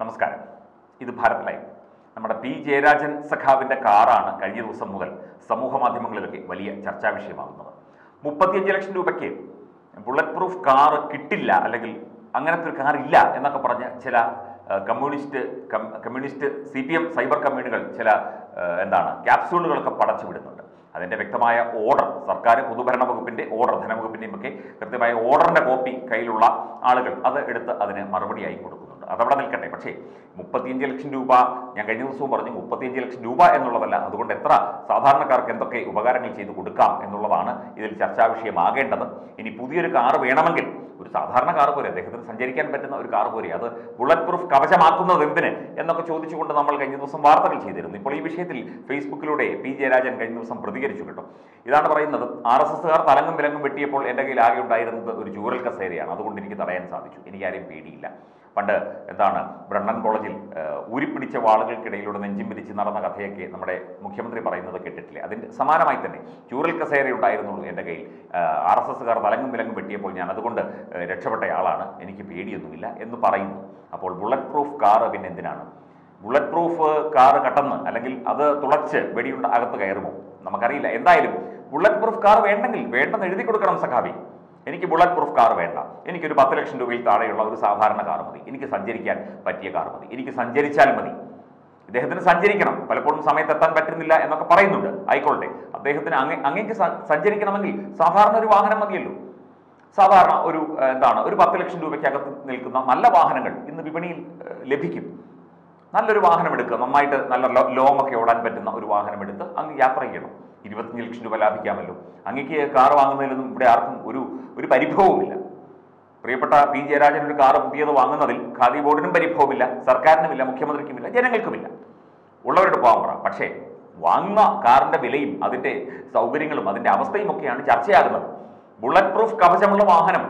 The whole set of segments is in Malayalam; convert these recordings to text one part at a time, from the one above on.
നമസ്കാരം ഇത് ഭാരത് ലൈവ് നമ്മുടെ പി ജയരാജൻ സഖാവിന്റെ കാറാണ് കഴിഞ്ഞ ദിവസം മുതൽ സമൂഹ മാധ്യമങ്ങളിലൊക്കെ വലിയ ചർച്ചാ വിഷയമാകുന്നത് മുപ്പത്തിയഞ്ച് ലക്ഷം രൂപയ്ക്ക് ബുള്ളറ്റ് പ്രൂഫ് കാറ് കിട്ടില്ല അല്ലെങ്കിൽ അങ്ങനത്തെ ഒരു കാർ ഇല്ല എന്നൊക്കെ പറഞ്ഞ് ചില ആ, communist com- communist C P M cyber കമ്മ്യൂണികൾ ചില ആ, എന്താണ് ക്യാപ്സൂളുകളൊക്കെ പടച്ചു വിടുന്നുണ്ട് അതിന്റെ വ്യക്തമായ ഓർഡർ സർക്കാർ പൊതുഭരണ വകുപ്പിന്റെ ഓർഡർ ധനവകുപ്പിന്റെയും ഒക്കെ കൃത്യമായ ഓർഡറിന്റെ കോപ്പി കയ്യിലുള്ള ആളുകൾ അത് എടുത്ത് അതിന് മറുപടിയായി കൊടുക്കുന്നുണ്ട് അതവിടെ നിൽക്കട്ടെ പക്ഷേ മുപ്പത്തിയഞ്ച് ലക്ഷം രൂപ ഞാൻ കഴിഞ്ഞ ദിവസവും പറഞ്ഞു മുപ്പത്തിയഞ്ച് ലക്ഷം രൂപ എന്നുള്ളതല്ല അതുകൊണ്ട് എത്ര സാധാരണക്കാർക്ക് എന്തൊക്കെ ഉപകാരങ്ങൾ ചെയ്തു കൊടുക്കാം എന്നുള്ളതാണ് ഇതിൽ ചർച്ചാ വിഷയമാകേണ്ടത് ഇനി പുതിയൊരു കാർ വേണമെങ്കിൽ ഒരു സാധാരണ കാർ പോരെ അദ്ദേഹത്തിന് സഞ്ചരിക്കാൻ പറ്റുന്ന ഒരു കാർ പോരെ അത് ബുള്ളറ്റ് പ്രൂഫ് കവചമാക്കുന്നത് എന്തിന് എന്നൊക്കെ ചോദിച്ചുകൊണ്ട് നമ്മൾ കഴിഞ്ഞ ദിവസം വാർത്തകൾ ചെയ്തിരുന്നു ഇപ്പോൾ ഈ വിഷയത്തിൽ ഫേസ്ബുക്കിലൂടെ പി ജയരാജൻ കഴിഞ്ഞ ദിവസം പ്രതികരിച്ചു കേട്ടോ ഇതാണ് പറയുന്നത് ആർ എസ് എസ്സുകാർ തലങ്ങും വിലങ്ങും വെട്ടിയപ്പോൾ എൻ്റെ കയ്യിൽ ആകെ ഉണ്ടായിരുന്നത് ഒരു ചൂരൽ കസേരയാണ് അതുകൊണ്ട് എനിക്ക് തടയാൻ സാധിച്ചു എനിക്ക് ആരെയും പേടിയില്ല പണ്ട് എന്താണ് ബ്രണ്ണൻ കോളേജിൽ ഏഹ്, ഊരിപ്പിടിച്ച വാളുകൾക്കിടയിലൂടെ നെഞ്ചും പിരിച്ച് നടന്ന കഥയൊക്കെ നമ്മുടെ മുഖ്യമന്ത്രി പറയുന്നത് കേട്ടിട്ടില്ലേ അതിൻ്റെ സമാനമായി തന്നെ ചൂരൽ കസേര ഉണ്ടായിരുന്നുള്ളൂ എൻ്റെ കയ്യിൽ ആർ എസ് എസ്സുകാർ തലങ്ങും വിലങ്ങും വെട്ടിയപ്പോൾ ഞാൻ അതുകൊണ്ട് ഏഹ്, രക്ഷപ്പെട്ടയാളാണ് എനിക്ക് പേടിയൊന്നുമില്ല എന്ന് പറയുന്നു അപ്പോൾ ബുള്ളറ്റ് പ്രൂഫ് കാറ് പിന്നെ എന്തിനാണ് ബുള്ളറ്റ് പ്രൂഫ് കാറ് കട്ടന്ന് അല്ലെങ്കിൽ അത് തുളച്ച് വെടിയുണ്ട അകത്ത് കയറുമോ നമുക്കറിയില്ല എന്തായാലും ബുള്ളറ്റ് പ്രൂഫ് കാർ വേണ്ടെങ്കിൽ വേണ്ടെന്ന് എഴുതി കൊടുക്കണം സഖാബി എനിക്ക് ബുള്ളറ്റ് പ്രൂഫ് കാർ വേണ്ട എനിക്കൊരു പത്ത് ലക്ഷം രൂപയിൽ താഴെയുള്ള ഒരു സാധാരണ കാർ മതി എനിക്ക് സഞ്ചരിക്കാൻ പറ്റിയ കാർ മതി എനിക്ക് സഞ്ചരിച്ചാൽ മതി ഇദ്ദേഹത്തിന് സഞ്ചരിക്കണം പലപ്പോഴും സമയത്ത് എത്താൻ പറ്റുന്നില്ല എന്നൊക്കെ പറയുന്നുണ്ട് ആയിക്കോട്ടെ അദ്ദേഹത്തിന് അങ്ങേ അങ്ങേക്ക് സ- സഞ്ചരിക്കണമെങ്കിൽ സാധാരണ ഒരു വാഹനം മതിയല്ലോ സാധാരണ ഒരു ഏഹ്, എന്താണ് ഒരു പത്ത് ലക്ഷം രൂപയ്ക്കകത്ത് നിൽക്കുന്ന നല്ല വാഹനങ്ങൾ ഇന്ന് വിപണിയിൽ ഏഹ്, ലഭിക്കും നല്ലൊരു വാഹനം എടുക്കുക നന്നായിട്ട് നല്ല ലോ- ലോങ് ഒക്കെ ഓടാൻ പറ്റുന്ന ഒരു വാഹനം എടുത്ത് അങ്ങ് യാത്ര ചെയ്യണം ഇരുപത്തഞ്ച് ലക്ഷം രൂപ ലാഭിക്കാമല്ലോ അങ്ങേക്ക് കാർ വാങ്ങുന്നതിലൊന്നും ഇവിടെ ആർക്കും ഒരു ഒരു പരിഭവവുമില്ല പ്രിയപ്പെട്ട പി ജയരാജൻ ഒരു കാർ പുതിയത് വാങ്ങുന്നതിൽ ഖാദി ബോർഡിനും പരിഭവമില്ല സർക്കാരിനുമില്ല മുഖ്യമന്ത്രിക്കുമില്ല ജനങ്ങൾക്കുമില്ല ഉള്ളവരുടെ പോകാൻ പറ പക്ഷേ വാങ്ങുന്ന കാറിന്റെ വിലയും അതിന്റെ സൗകര്യങ്ങളും അതിന്റെ അവസ്ഥയും ഒക്കെയാണ് ചർച്ചയാകുന്നത് ബുള്ളറ്റ് പ്രൂഫ് കവചമുള്ള വാഹനം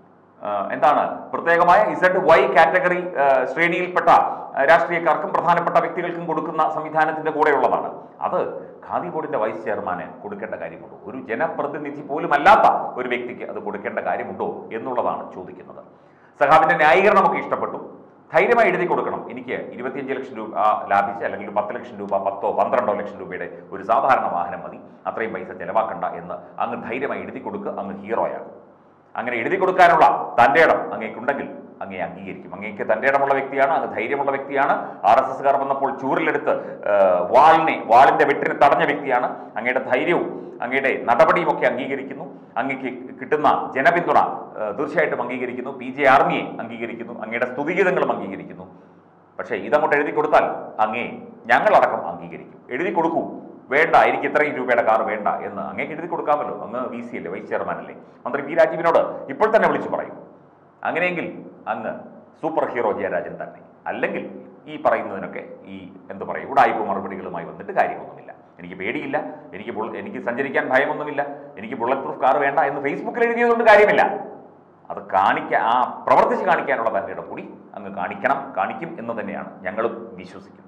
ആ, എന്താണ് പ്രത്യേകമായ ഇസഡ് വൈ കാറ്റഗറി ആ, ശ്രേണിയിൽപ്പെട്ട ആ, രാഷ്ട്രീയക്കാർക്കും പ്രധാനപ്പെട്ട വ്യക്തികൾക്കും കൊടുക്കുന്ന സംവിധാനത്തിന്റെ കൂടെയുള്ളതാണ് അത് ഖാദി ബോർഡിന്റെ വൈസ് ചെയർമാന് കൊടുക്കേണ്ട കാര്യമുണ്ടോ ഒരു ജനപ്രതിനിധി പോലും അല്ലാത്ത ഒരു വ്യക്തിക്ക് അത് കൊടുക്കേണ്ട കാര്യമുണ്ടോ എന്നുള്ളതാണ് ചോദിക്കുന്നത് സഹാബിന്റെ ന്യായീകരണമൊക്കെ ഇഷ്ടപ്പെട്ടു ധൈര്യമായി എഴുതി കൊടുക്കണം എനിക്ക് ഇരുപത്തിയഞ്ച് ലക്ഷം രൂപ ലാഭിച്ച് അല്ലെങ്കിൽ ഒരു പത്ത് ലക്ഷം രൂപ പത്തോ പന്ത്രണ്ടോ ലക്ഷം രൂപയുടെ ഒരു സാധാരണ വാഹനം മതി അത്രയും പൈസ ചെലവാക്കണ്ട എന്ന് അങ്ങ് ധൈര്യമായി എഴുതി കൊടുക്കുക അങ്ങ് ഹീറോയാകും അങ്ങനെ എഴുതി കൊടുക്കാനുള്ള തൻ്റെ ഇടം അങ്ങേക്കുണ്ടെങ്കിൽ അങ്ങേ അംഗീകരിക്കും അങ്ങേക്ക് തൻ്റെ ഇടമുള്ള വ്യക്തിയാണ് അങ്ങ് ധൈര്യമുള്ള വ്യക്തിയാണ് ആർ എസ് എസ്കാർ വന്നപ്പോൾ ചൂരിലെടുത്ത് ഏഹ്, വാളിനെ വാളിന്റെ വെട്ടിനെ തടഞ്ഞ വ്യക്തിയാണ് അങ്ങയുടെ ധൈര്യവും അങ്ങയുടെ നടപടിയും ഒക്കെ അംഗീകരിക്കുന്നു അങ്ങേക്ക് കിട്ടുന്ന ജനപിന്തുണ ഏഹ്, തീർച്ചയായിട്ടും അംഗീകരിക്കുന്നു പി ജെ ആർമിയെ അംഗീകരിക്കുന്നു അങ്ങയുടെ സ്തുതിഗീതങ്ങളും അംഗീകരിക്കുന്നു പക്ഷേ ഇതങ്ങോട്ട് എഴുതി കൊടുത്താൽ അങ്ങേ ഞങ്ങളടക്കം അംഗീകരിക്കും എഴുതി കൊടുക്കൂ വേണ്ട എനിക്ക് ഇത്രയും രൂപയുടെ കാർ വേണ്ട എന്ന് അങ്ങേക്ക് എഴുതി കൊടുക്കാമല്ലോ അങ്ങ് വി സി അല്ലേ വൈസ് ചെയർമാൻ അല്ലേ മന്ത്രി പി രാജീവിനോട് ഇപ്പോൾ തന്നെ വിളിച്ചു പറയും അങ്ങനെയെങ്കിൽ അങ്ങ് സൂപ്പർ ഹീറോ ജയരാജൻ തന്നെ അല്ലെങ്കിൽ ഈ പറയുന്നതിനൊക്കെ ഈ എന്ത് പറയും ഉടായ്പ മറുപടികളുമായി വന്നിട്ട് കാര്യമൊന്നുമില്ല എനിക്ക് പേടിയില്ല എനിക്ക് ബുൾ- എനിക്ക് സഞ്ചരിക്കാൻ ഭയമൊന്നുമില്ല എനിക്ക് ബുള്ളറ്റ് പ്രൂഫ് കാർ വേണ്ട എന്ന് ഫേസ്ബുക്കിൽ എഴുതിയതുകൊണ്ട് കാര്യമില്ല അത് കാണിക്കാൻ ആ പ്രവർത്തിച്ച് കാണിക്കാനുള്ള തന്റെ കൂടി അങ്ങ് കാണിക്കണം കാണിക്കും എന്ന് തന്നെയാണ് ഞങ്ങളും വിശ്വസിക്കുന്നത്